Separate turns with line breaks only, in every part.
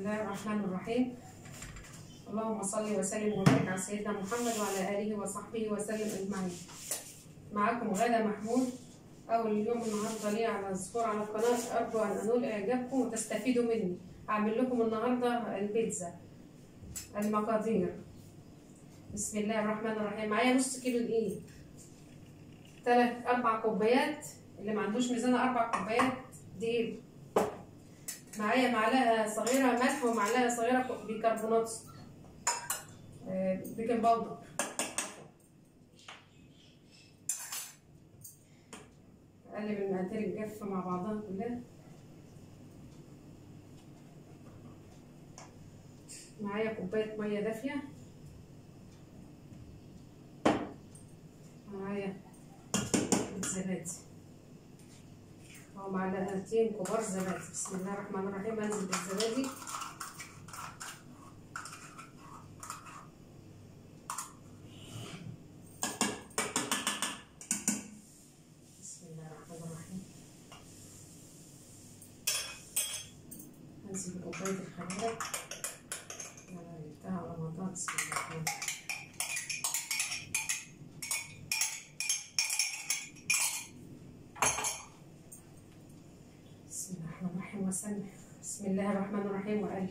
الله الرحمن الرحيم اللهم صل وسلم وبارك على سيدنا محمد وعلى اله وصحبه وسلم اجمعين معاكم غادة محمود اول يوم النهارده لي على الظهور على القناه ارجو ان انول اعجابكم وتستفيدوا مني اعمل لكم النهارده البيتزا المقادير بسم الله الرحمن الرحيم معايا نص كيلو دقيق تلات اربع كوبايات اللي ما عندوش ميزان اربع كوبايات دقيق معايا معلقه صغيره ملح ومعلقه صغيره بيكربونات آه، بيكنج باودر اقلب المقادير الجافه مع بعضها كلها معايا كوبايه ميه دافيه معايا زبادي او معلقتين كبار زبادي بسم الله الرحمن الرحيم انزل بالزبادي بسم الله الرحمن الرحيم انزل بكوبايه الخميره انا جبتها على رمضان بسم الله الرحمن الرحيم بسم الله الرحمن الرحيم وسلم بسم الله الرحمن الرحيم وقال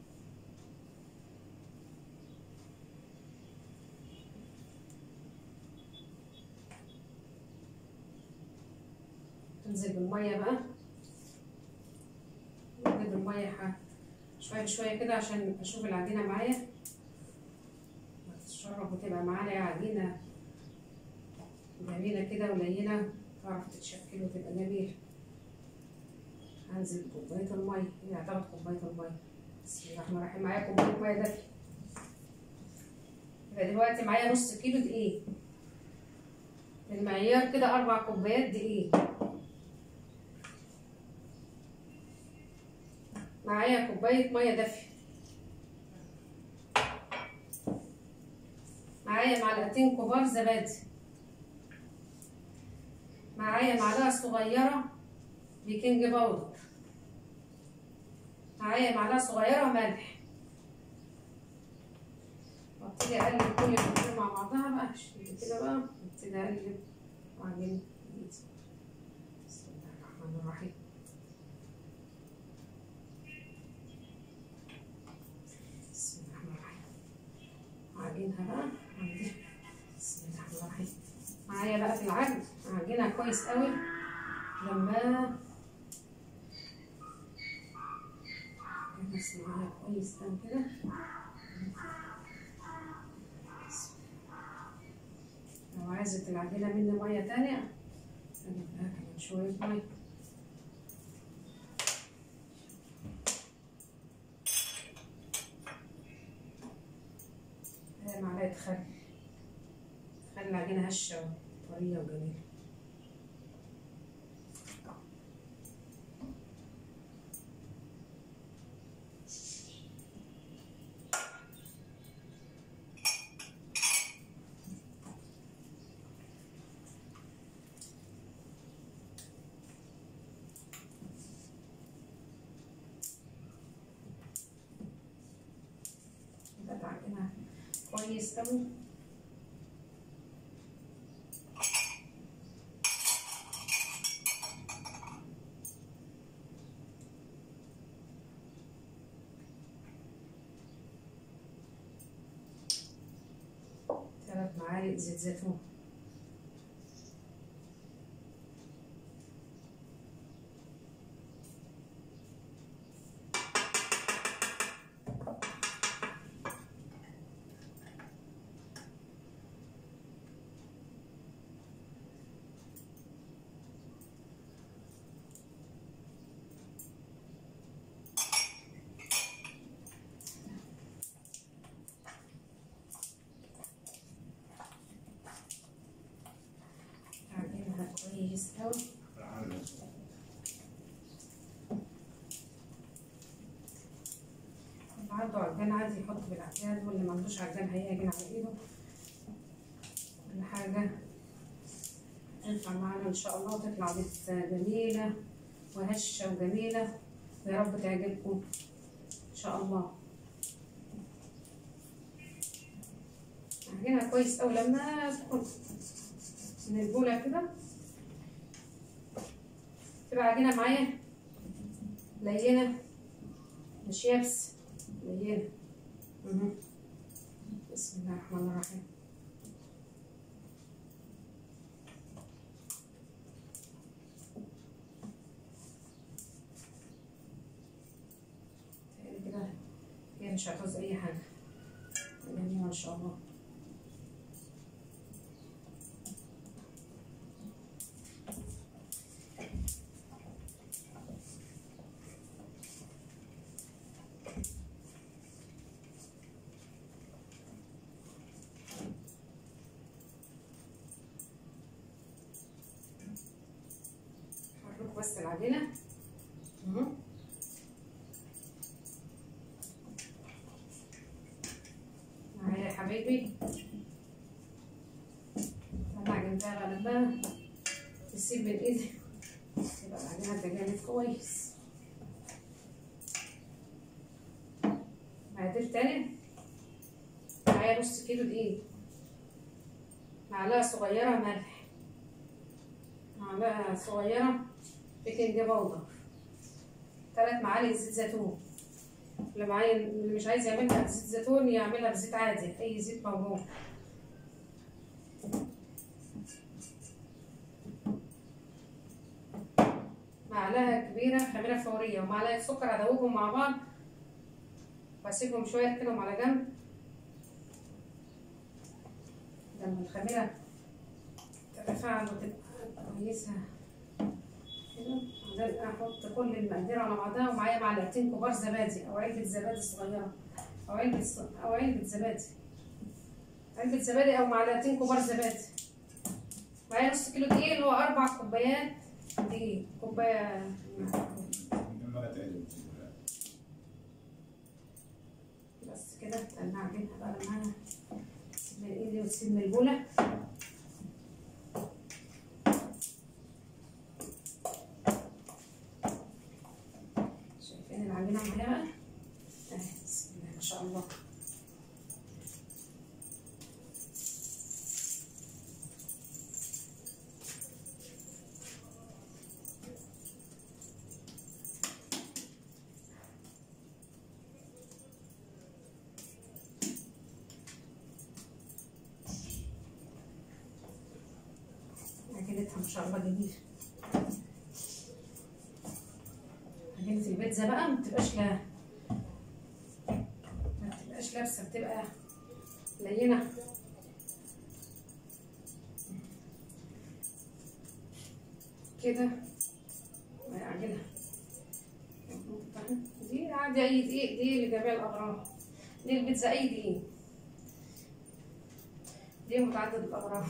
انزل بالميه بقى نجيب الميه ح- شويه بشويه كده عشان اشوف العجينه معايا تتشرب وتبقى معانا عجينه جميله كده ولينه تعرف تتشكل وتبقى جميله هنزل بكوبايه الميه هي هتاخد كوبايه الميه بسم الله الرحمن الرحيم معايا كوبايه ميه دافيه يبقى دلوقتي معايا نص كيلو دقيق المعيار كده اربع كوبايات دقيق معايا كوبايه ميه دافيه معايا معلقتين كبار زبادي معايا معلقه صغيره بيكنج باودر معايا معلقه صغيره ملح وابتدي اقلب كل الحاجات مع بعضها بقى عشان كده بقى ابتدي اقلب وعجين بسم الله الرحمن الرحيم بسم الله الرحمن الرحيم عجينها بقى عندي بسم الله الرحمن الرحيم معايا بقى في العجن عجينها كويس قوي لما بس معايا كويس قوي كده لو عايزة العجينة مني مية تانية أجيب لها كمان شوية مية هي معلقة خل خلي العجينة هشة وطرية وجميلة كده العجينة كويس أوي ثلاث معالق زيت زيتون عجينها كويس أوي اللي عنده عجان عادي يحط بالعجان واللي ما عندوش عجان هيعجن على ايده كل حاجة تنفع معانا ان شاء الله وتطلع بيت جميلة وهشة وجميلة ويا رب تعجبكم ان شاء الله عجينها كويس أوي لما تكون من البولة كده تبقى عجينة معايا لينة مش يابس لينة مهم. بسم الله الرحمن الرحيم تقريبا كده هي مش هتعوز أي حاجة جميلة ما شاء الله هوريكم بس العجينة اهو معايا يا حبايبي انا عجنتها بقى لما تسيب من ايدي يبقى العجينة اتجانت كويس مقادير تاني معايا نص كيلو دقيق معلقة صغيرة ملح معلقة صغيرة بيكنج باودر تلات معالق زيت زيتون اللي معايا اللي مش عايز يعملها بزيت زيتون يعملها بزيت عادي اي زيت موجود معلقة كبيرة خميرة فورية ومعلقة سكر ادوبهم مع بعض واسيبهم شوية اركنهم على جنب لما الخميرة تتفاعل وتبقى كويسة كده بعدين احط كل المقادير على بعضها ومعايا معلقتين كبار زبادي او علبة زبادي صغيرة او علبة او علبة زبادي علبة زبادي او معلقتين كبار زبادي معايا نص كيلو دقيق اللي هو اربع كوبايات دقيق كوباية بس كده استنى اعجنها بقى معايا سيب من ايدي وسيب من البولة شايفين العجينة معايا بقى اهي بسم الله ما شاء الله عجينتها ما شاء الله جميلة عجينة البيتزا بقى ما بتبقاش لا ما بتبقاش لابسة بتبقى لينة كده عجينها دي عادي أي دقيق دي لجميع الأغراض دي البيتزا أي دقيق دي متعدد الأغراض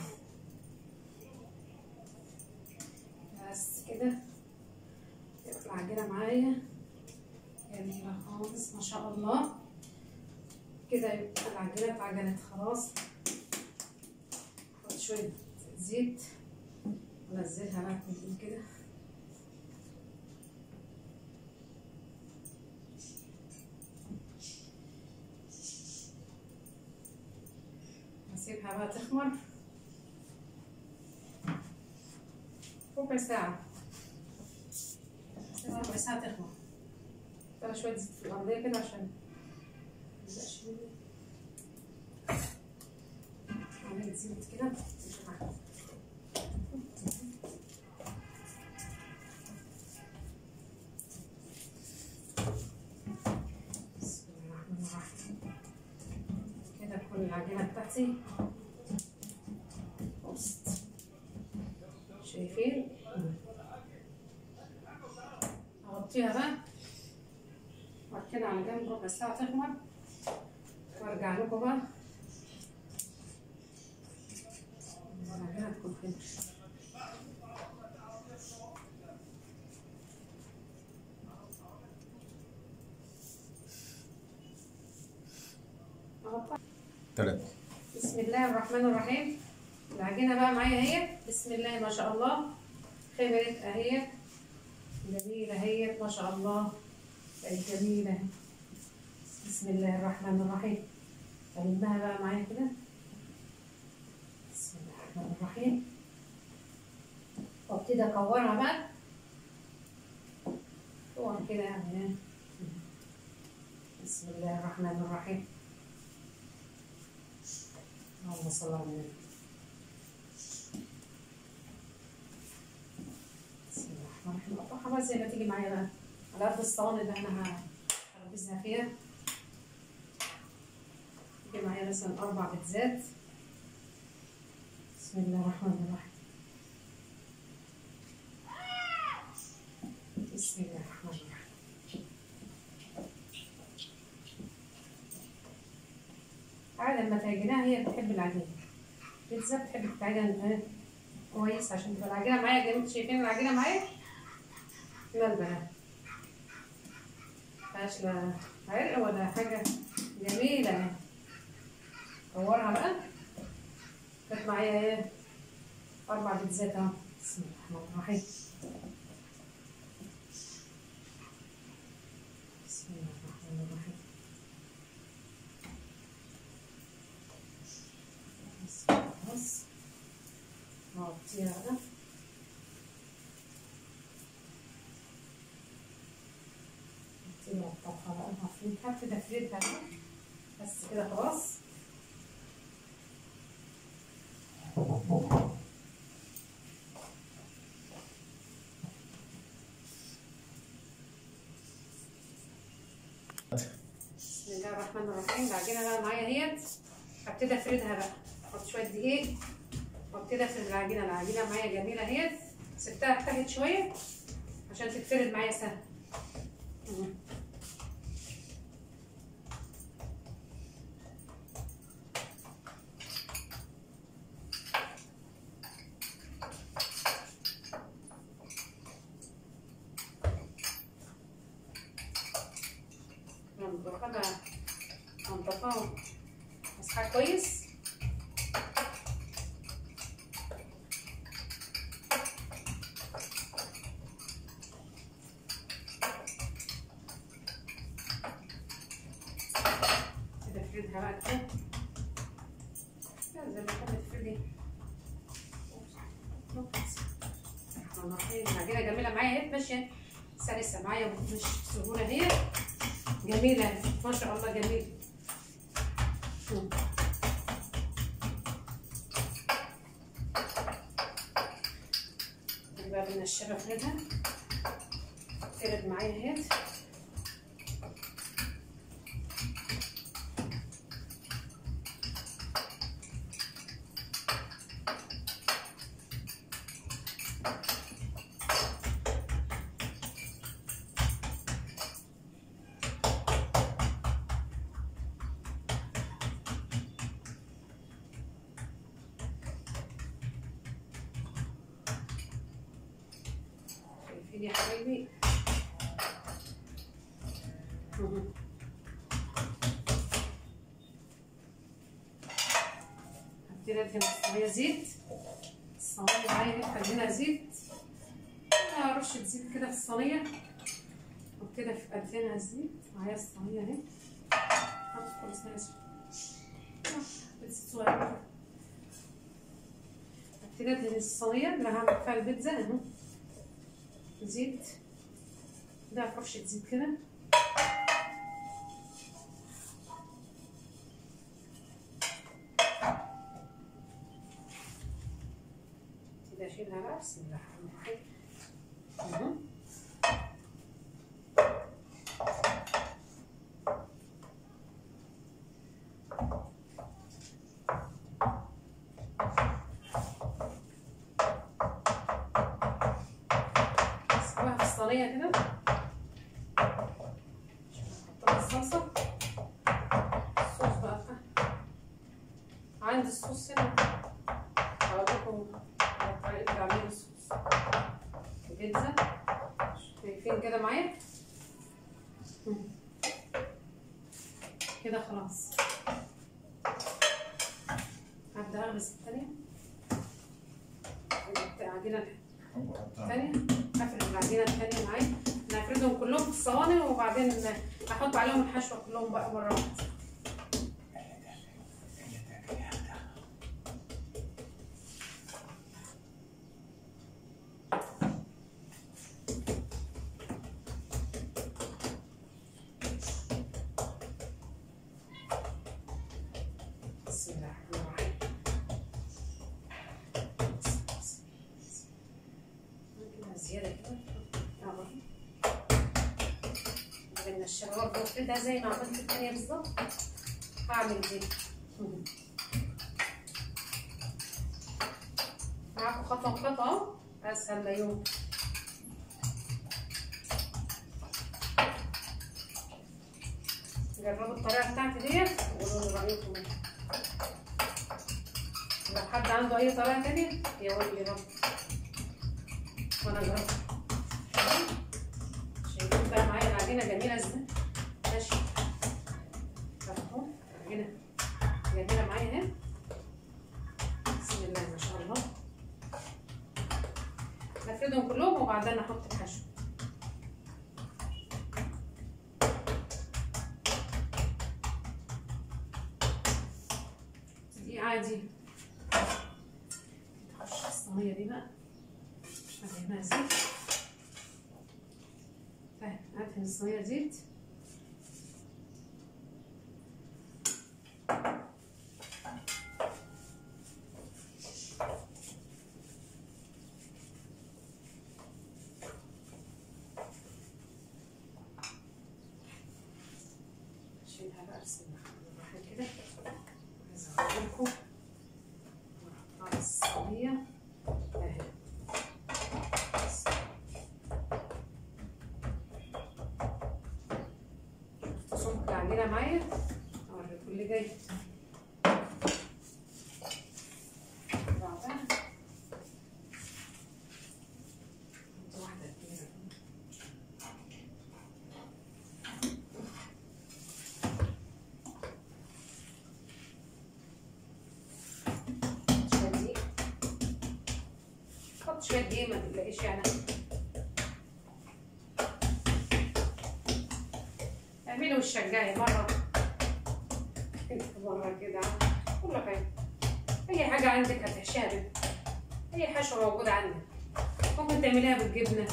بس كده يبقى العجينة معايا جميلة خالص ما شاء الله كده يبقى العجينة اتعجنت خلاص احط شوية زيت انزلها بقى من كده هسيبها بقى تخمر ربع ساعة سيبها ربع ساعة تخمر ترى شوية زيت في الأرضية كده عشان ميبقاش مني عملت زيت كده بسم الله الرحمن الرحيم كده تكون العجينة بتاعتي وسط شايفين اغطيها بقى واركنها على جنب ربع ساعة تخمر وارجع لكم بقى العجينة تكون حلوة أغطيها.
ثلاثة
بسم الله الرحمن الرحيم العجينة بقى معايا اهي بسم الله ما شاء الله خمرت اهي جميلة اهي ما شاء الله بقت جميلة بسم الله الرحمن الرحيم ألمها بقى معايا كده بسم الله الرحمن الرحيم وابتدي اكورها بقى طبعا كده يعني بسم الله الرحمن الرحيم اللهم صل على النبي بسم الله الرحمن الرحيم اقطعها بقى زي ما تيجي معايا بقى على قد الصواني اللي انا هخبزها فيها تيجي معايا مثلا اربع بيتزات بسم الله الرحمن الرحيم بسم الله الرحمن الرحيم عادة لما تعجنها هي بتحب العجينة بيتزا بتحب تتعجن ايه كويس عشان تبقى العجينة معايا جميل شايفين العجينة معايا ملبنة مفيهاش لا عرق ولا حاجة جميلة يعني كورها بقى كانت معايا ايه أربع بيتزات اهو بسم الله الرحمن الرحيم بسم الله الرحمن الرحيم بس خلاص نغطيها بقى نبتدي نقطعها بقى نفردها ابتدي افردها بقى بس كده خلاص بسم الله الرحمن الرحيم العجينه بقى معايا اهيت هبتدي افردها بقى احط شويه دقيق وابتدي افرد العجينه العجينه معايا جميله اهيت سبتها ارتاحت شويه عشان تتفرد معايا سهل مم. باخدها انضفها مسحها كويس كده افردها بقى كده زي ما كانت تفردي العجينه جميله معايا اهي ماشيه سلسه معايا مش بسهوله اهي جميلة ما شاء الله جميل مم. بقى بنشرها فردها فرد معايا اهي شايفين يا حبايبي مهم. هبتدي ادهن الصينية زيت الصينية معايا دي خلينا زيت آه، رشة زيت كده في الصينية وابتدي ادهنها زيت معايا الصينية اهي حط كل صينية زيت آه، زيت صغير كده. ابتدي ادهن الصينية اللي هعمل فيها البيتزا اهو زيت ده فرشة زيت كده كده اشيلها بقى بسم الله الرحمن الرحيم اهو. اسيبها في الصينية كده احط الصلصة الصوص بقى عندي الصوص هنا هوريكم على طريقة تعمير الصوص البيتزا شايفين كده معايا مم. كده خلاص هبدأ أغرس التانية العجينة الثانية هفرد العجينة الثانية معايا أنا هفردهم كلهم في الصواني وبعدين هحط عليهم الحشوه كلهم بقى مره واحده بسم الله الرحمن الرحيم كده زيادة كده اهو بدنا الشرار بفردها زي ما عملت التانية بالظبط هعمل دي معاكم خطوة بخطوة اهو اسهل ما يوم جربوا الطريقة بتاعتي ديت وقولوا لي رأيكم ايه لو حد عنده أي طريقة تانية يقول لي برضه وأنا جربت شايفين بقى معايا العجينة جميلة ازاي؟ ماشي اهو العجينة جميلة معايا اهي بسم الله ما شاء الله نفردهم كلهم وبعدين احط الحشو دي عادي نخش الصينية دي بقى ادهنها زيت طيب ادهن الصينية زيت اشيلها بقى بسم الله الرحمن الرحيم كده عايزة اوريكم ونحطها على الصينية اهي شفتوا سمك العجينة معايا اوريكم اللي جاي بعدها نحط واحدة كبيرة شوية دقيق حط شوية دقيق ما تقلقيش يعني اعملي والشجاعي مرة مرة كده كل حاجة أي حاجة عندك هتحشيها بيها أي حشوة موجودة عندك ممكن تعمليها بالجبنة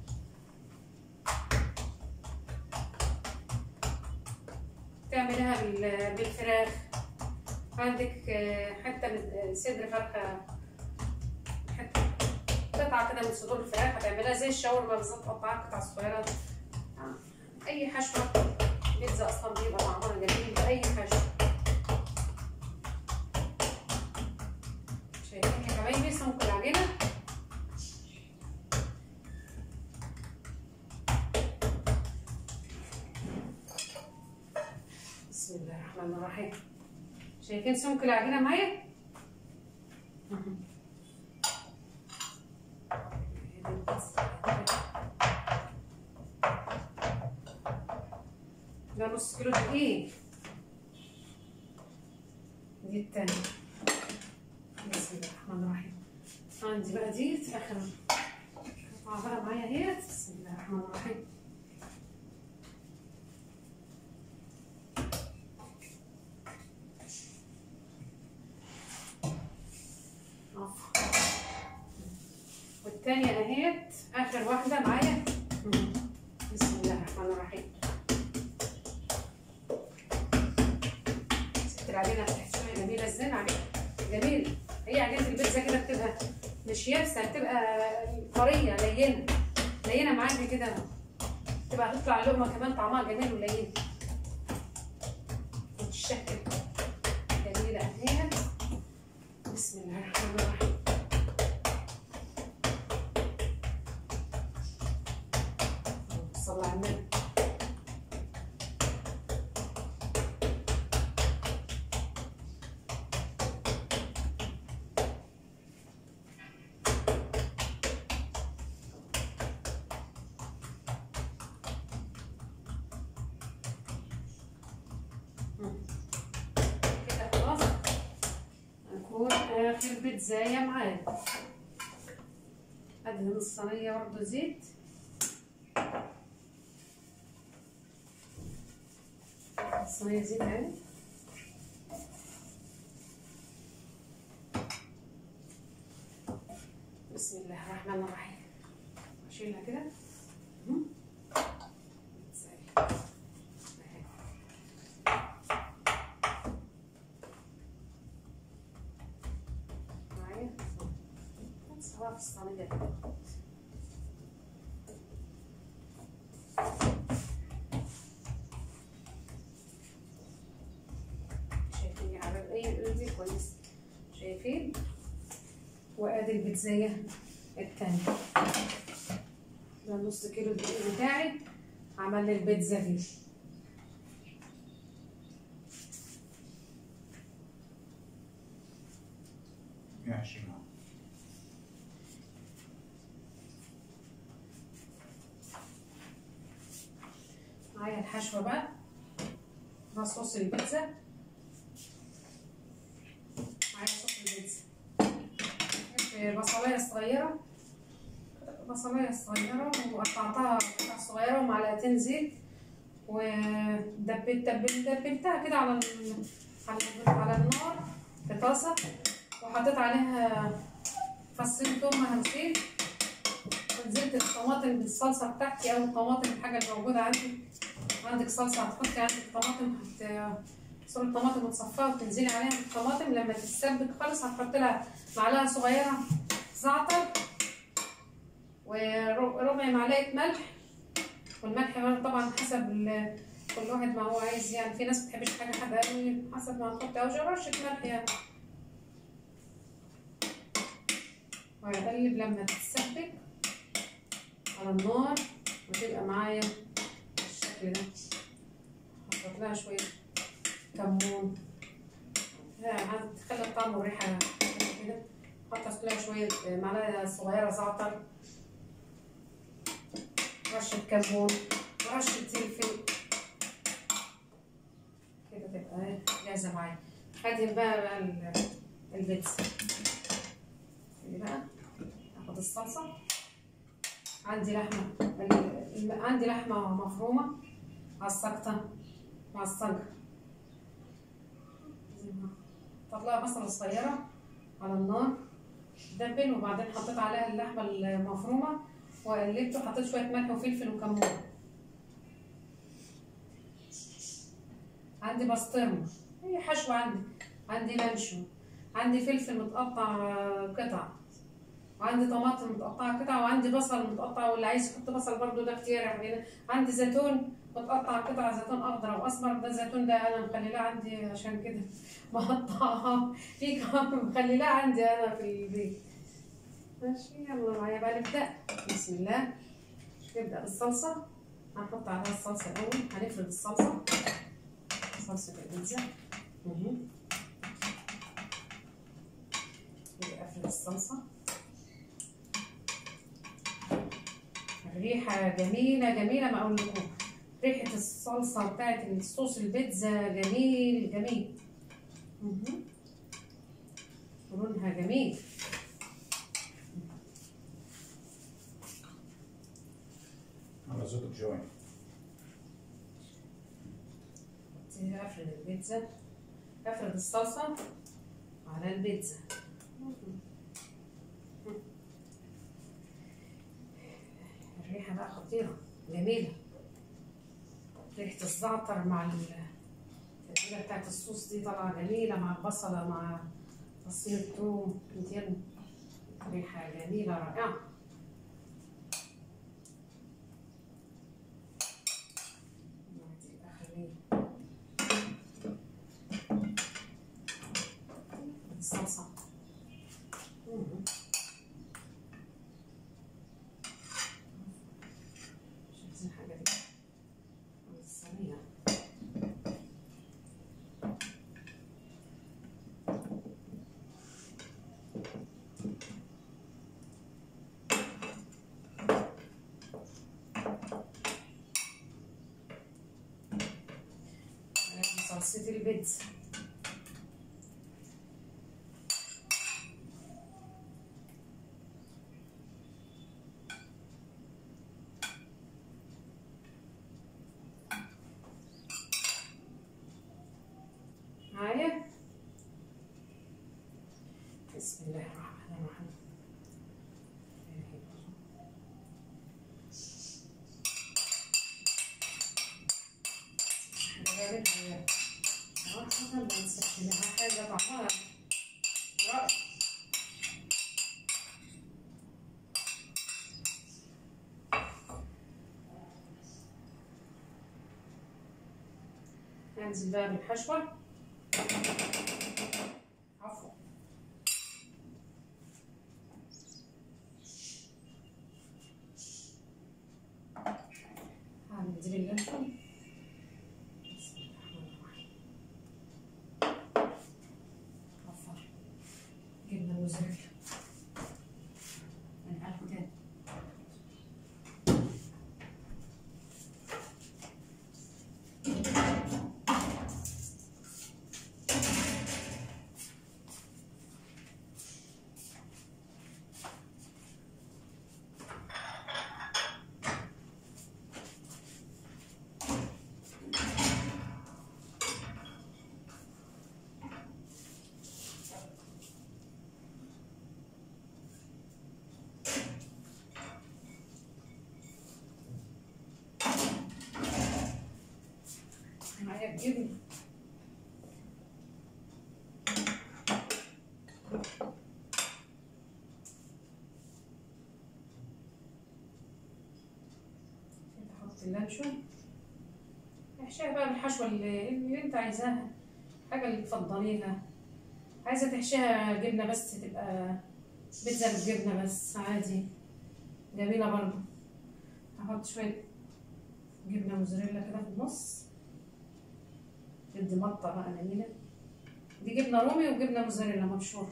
تعمليها بال- بالفراخ عندك آه، حتى من صدر فرخة حتة قطعة كده من صدور الفراخ هتعملها زي الشاورما بالظبط قطعها قطع صغيرة آه، أي حشوة بيتزا أصلا بيبقى طعمها جميل بأي حشوة شايفين يا حبايبي سمك العجينة بسم الله الرحمن الرحيم شايفين سمك العجينة معايا؟ ده نص كيلو دقيق دي التانية بسم الله الرحمن الرحيم عندي بقى ديت آخر قطعة بقى معايا اهيت بسم الله الرحمن الرحيم والتانية اهيت آخر واحدة معايا بسم الله الرحمن الرحيم ست العجينة بتحسبها جميلة ازاي العجينة جميل هي عجينة البيتزا كده بتبقى مش يابسة بتبقى طرية لينة لينة معاكي كده تبقى تطلع اللقمة كمان طعمها جميل ولين وتشكل جميلة اهيت بسم الله الرحمن الرحيم صلى على النبي كده خلاص هنكون اخر بيتزاية معانا ادهن الصينية برضه زيت صينية زيت يعني بسم الله الرحمن الرحيم اشيلها كده مهم. ازاي اهي. معايا سواء في الصينية كده شايفين يا حبايب اي قلبي كويس شايفين وادي البيتزاية التانية ده نص كيلو الدقيق بتاعي عمل لي البيتزا دي
مية وعشرين اهو
معايا الحشوة بقى ده صوص البيتزا معايا صوص البيتزا جبت بصلاية صغيرة بصلاية صغيرة وقطعتها قطع صغيرة ومعلقتين زيت ودبت دبل دبلتها كده على ال... على على النار في طاسة وحطيت عليها فصين توم مهروسين ونزلت الطماطم بالصلصة بتاعتي أو الطماطم الحاجة اللي موجودة عندي عندك صلصة هتحطي عندك طماطم هت صورة الطماطم وتصفيها وتنزلي عليها بالطماطم لما تتسبك خالص هتحطي لها معلقة صغيرة زعتر وربع معلقة ملح والملح برضه طبعا حسب ال- كل واحد ما هو عايز يعني في ناس بتحبش حاجة حادقة قوي حسب ما هتحطي أو رشة ملح يعني وأقلب لما تتسبك على النار وتبقى معايا بالشكل ده هحط لها شوية كمون هتخلي الطعم والريحة حلوة كده حط لها شوية معلقة صغيرة زعتر رشة كمون ورشة فلفل كده تبقى إيه جاهزة معايا هدهن بقى, بقى ال- البيتزا دي بقى هاخد الصلصة عندي لحمة ال- ال- عندي لحمة مفرومة عصقتها معصجة طلعها بصلة صغيرة على النار دبل وبعدين حطيت عليها اللحمة المفرومة وقلبت وحطيت شوية ملح وفلفل وكمون عندي بسطرمة هي حشوة عندي عندي لانشون عندي فلفل متقطع قطع وعندي طماطم متقطعة قطع وعندي بصل متقطع واللي عايز يحط بصل برضو ده اختياري يا حبيبي عندي زيتون متقطع قطع زيتون اخضر واصفر ده الزيتون ده انا مخليلاه عندي عشان كده مقطعها في كمان مخليلاه عندي انا في البيت ماشي يلا معايا بقى نبدا بسم الله نبدا بالصلصه هنحط عليها الصلصه الاول هنفرد الصلصه صلصه البيتزا اهي كده افرد الصلصه الريحة جميلة جميلة ما أقول لكم ريحة الصلصة بتاعت الصوص البيتزا جميل جميل مهم. لونها جميل
على صوتك شوية
أفرد البيتزا أفرد الصلصة على البيتزا مهم. الريحة بقى خطيرة جميلة ريحة الزعتر مع ال- التتبيلة بتاعت الصوص دي طالعة جميلة مع البصلة مع فصيل الثوم كتير ريحة جميلة رائعة دي أخليه الصلصة مم. مش عايزين حاجة دي الصينية صلصة البيتزا معايا بسم الله الرحمن الرحيم حاجة طعمها رائع انزل بقى بالحشوة عفوا هعمل دي باللانشون بسم الله الرحمن الرحيم عفوا جبنة موزاريلا من ألف تاني معايا الجبنة احط اللانشون احشيها بقى بالحشوة اللي, اللي انت عايزاها الحاجة اللي تفضليها عايزة تحشيها جبنة بس تبقى بيتزا بالجبنة بس عادي جميلة برضه هحط شوية جبنة موزاريلا كده في النص تدي مطة بقى جميلة دي جبنة رومي وجبنة موزاريلا مبشورة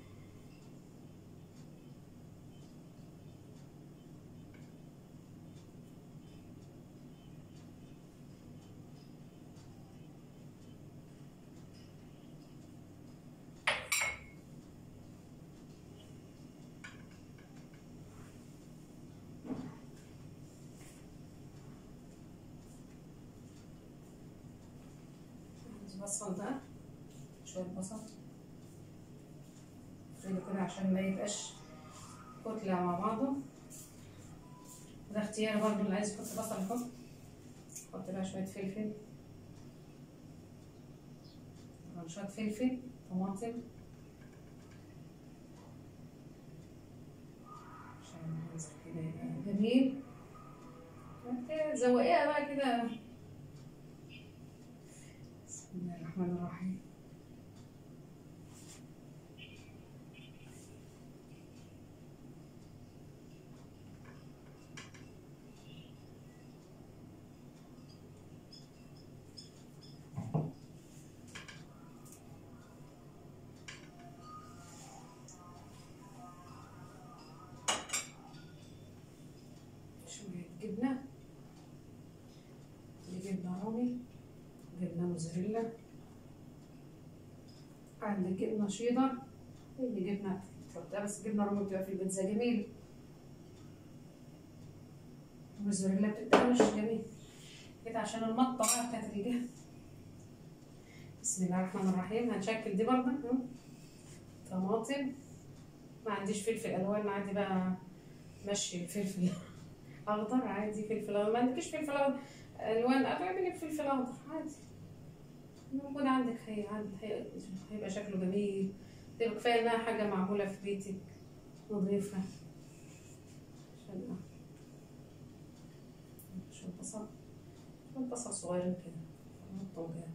بصل بقى شوية بصل زي كده عشان ما يبقاش كتلة مع بعضه ده اختياري برضه اللي عايز يحط بصل يحط حط بقى شوية فلفل طبعا شوية فلفل طماطم عشان المنظر كده يبقى جميل زوقيها بقى كده بسم الله الرحمن الرحيم شوية جبنة دي جبنة رومي جبنة موزاريلا عندك جبنة شيدر دي جبنة تحطها بس جبنة رومي بتبقى في البيتزا جميل الموزاريلا بتبقى مش جميل كده عشان المطة بقى بتاعت الجبنة بسم الله الرحمن الرحيم هنشكل دي برضه طماطم ما عنديش فلفل الوان عادي بقى مشي الفلفل اخضر عادي فلفل اخضر ما عندكش فلفل اخضر الوان اعملي بفلفل اخضر عادي موجود عندك هي عندك هيبقى شكله جميل تبقى كفايه انها حاجه معموله في بيتك نظيفه عشان شويه بصل شويه بصل صغيرين كده نحطهم كده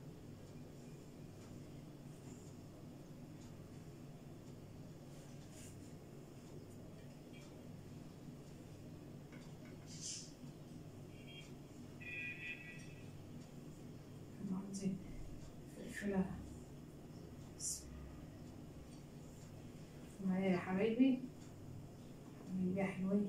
عندي فلفلة معايا يا حبايبي حبايبي يا حلوين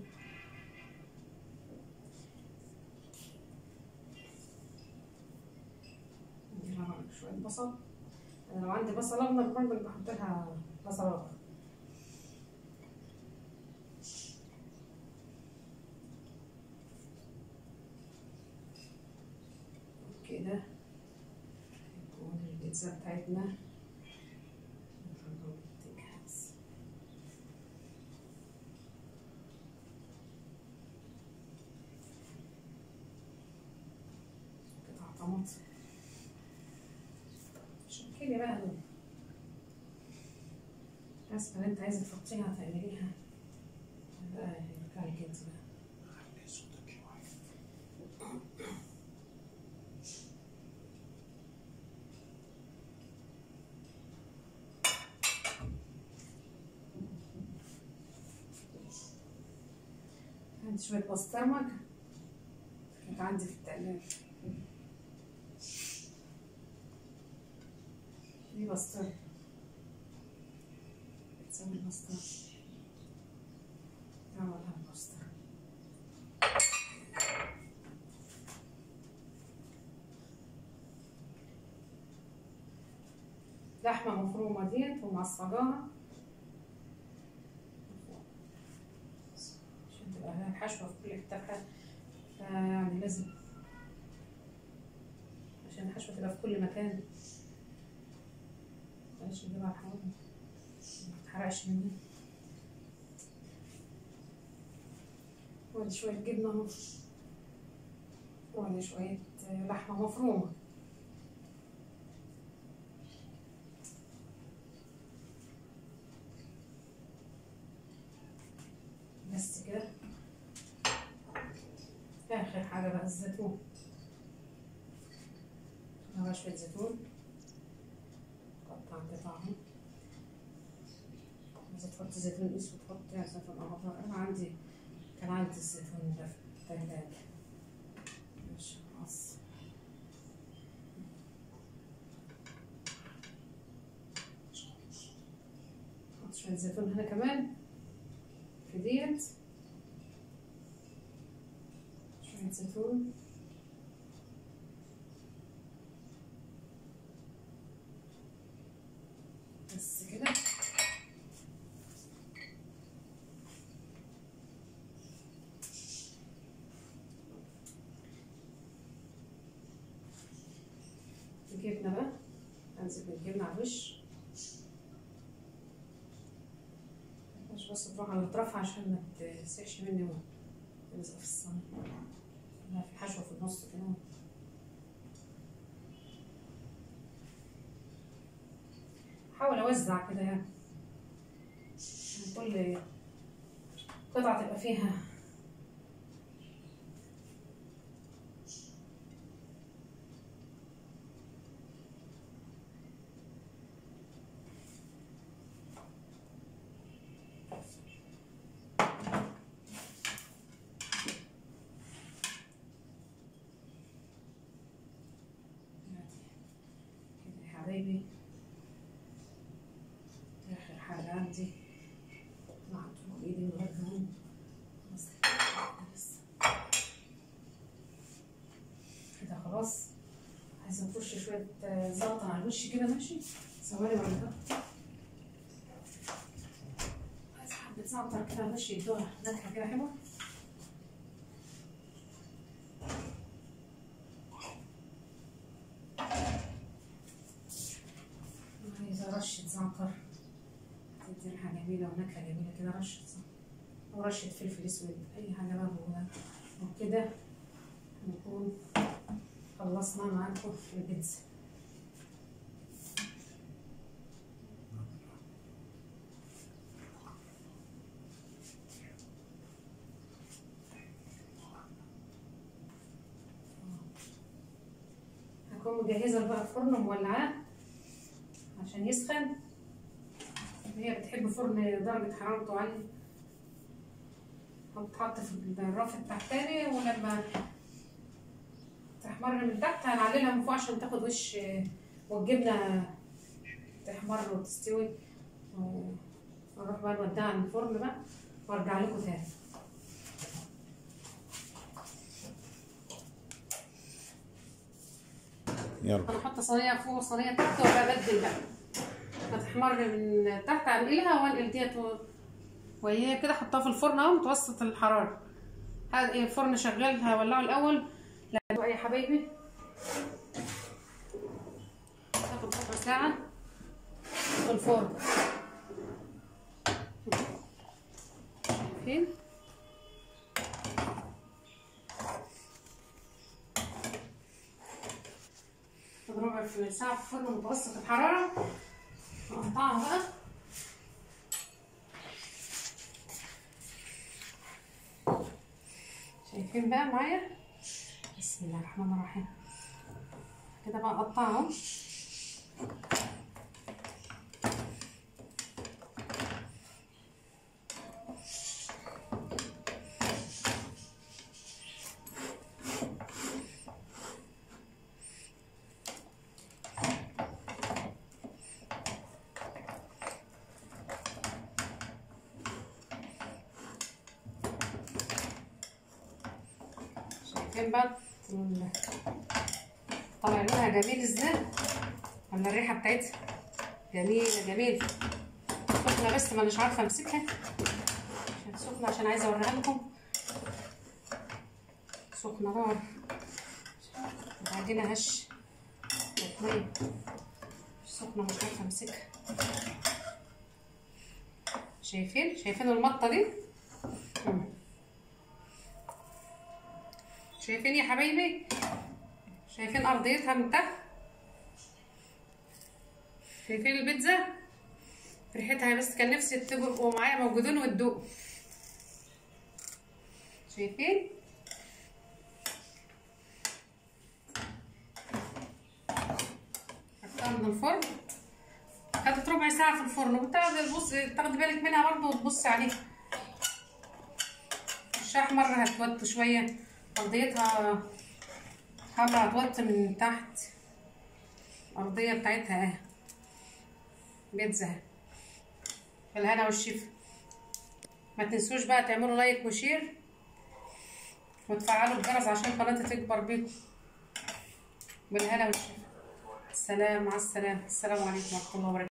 نديلها بقى شوية بصل أنا لو عندي بصل أخضر برضه بحط لها بصل أخضر كده يكون البيتزا بتاعتنا تجهز قطع طماطم شكلي بقى دول الرسمة اللي انت عايزة تحطيها تعمليها بقى يرجع لك انت بقى
خلي صوتك شوية
عندي شوية بسطرمة كانت عندي في التلاجة دي بسطرمة بتسوي البسطرمة أعملها البسطرمة لحمة مفرومة ديت ومعصجاها عشان تبقى لها الحشوة في كل حتة ف- فيعني لازم عشان الحشوة تبقى في كل مكان بلاش نجيبها على الحوض ما تتحرقش مني وادي شوية جبنة اهو وادي شوية لحمة مفرومة بس كده آخر حاجة بقى الزيتون أنا بقى شوية زيتون قطع قطعهم إذا تحط زيتون أسود حط يعني زيتون أخضر أنا عندي كان عندي الزيتون ده في التلاجة مش خلاص حط شوية زيتون هنا كمان في ديت شوية زيتون بس كده الجبنة بقى انزل بالجبنة على الوش مش بس تروح على الاطراف عشان ما تسيحش مني وتلزق في الصينية لا في حشوة في النص كده حاول اوزع كده يعني عشان كل قطعة تبقى فيها كده يا حبايبي آخر حاجة عندي معطوه بإيدي من غير كمان بس بس كده خلاص عايزة نرش شوية آه، زلطة على الوش كده ماشي ثواني بعد كده عايزة حبة زعتر كده على الوش يدوها نكهة كده حلوة عايزة رشة زعتر تدي ريحة جميلة ونكهة جميلة كده رشة زعتر ورشة فلفل أسود أي حاجة بقى موجودة وبكده نكون خلصنا معاكم البيتزا هكون مجهزة بقى الفرن مولعاه عشان يسخن هي بتحب فرن درجة حرارته عالية هتتحط في الرف التحتاني ولما تحمر من تحت هنعللها من فوق عشان تاخد وش والجبنة تحمر وتستوي ونروح بقى نوديها عند الفرن بقى وارجع لكم تاني
يلا
هنحط صينية فوق وصينية تحت وببدل بقى هتحمر من تحت انقلها وانقل ديت و- وهي كده حطها في الفرن اهو متوسط الحرارة هذا ايه الفرن شغال هولعه الاول لا يا حبايبي هاخد قطعة ساعة في الفرن شايفين ربع في ساعة في فرن متوسط الحرارة نقطعها بقى شايفين بقى معايا بسم الله الرحمن الرحيم كده بقى اقطعهم شايفين بقى ال- طالع لونها جميل ازاي ولا الريحه بتاعتها جميله جميل سخنه بس مانيش عارفه امسكها عشان سخنه عشان عايزه اوريها لكم سخنه نار العجينه هش مطمئن سخنه مش عارفه امسكها شايفين شايفين المطه دي مم. شايفين يا حبايبي شايفين ارضيتها من تحت شايفين البيتزا ريحتها بس كان نفسي تبقوا معايا موجودين وتدوقوا شايفين حطها من الفرن خدت ربع ساعة في الفرن وتاخدي تبص تاخدي بالك منها برضه وتبصي عليها الشاح مرة هتوط شوية أرضيتها حمرا هتوط من تحت الأرضية بتاعتها اهي بيتزا اهي. بالهنا والشفا ما تنسوش بقى تعملوا لايك وشير وتفعلوا الجرس عشان قناتي تكبر بيكم بالهنا والشفا السلام مع السلامة السلام عليكم ورحمة الله وبركاته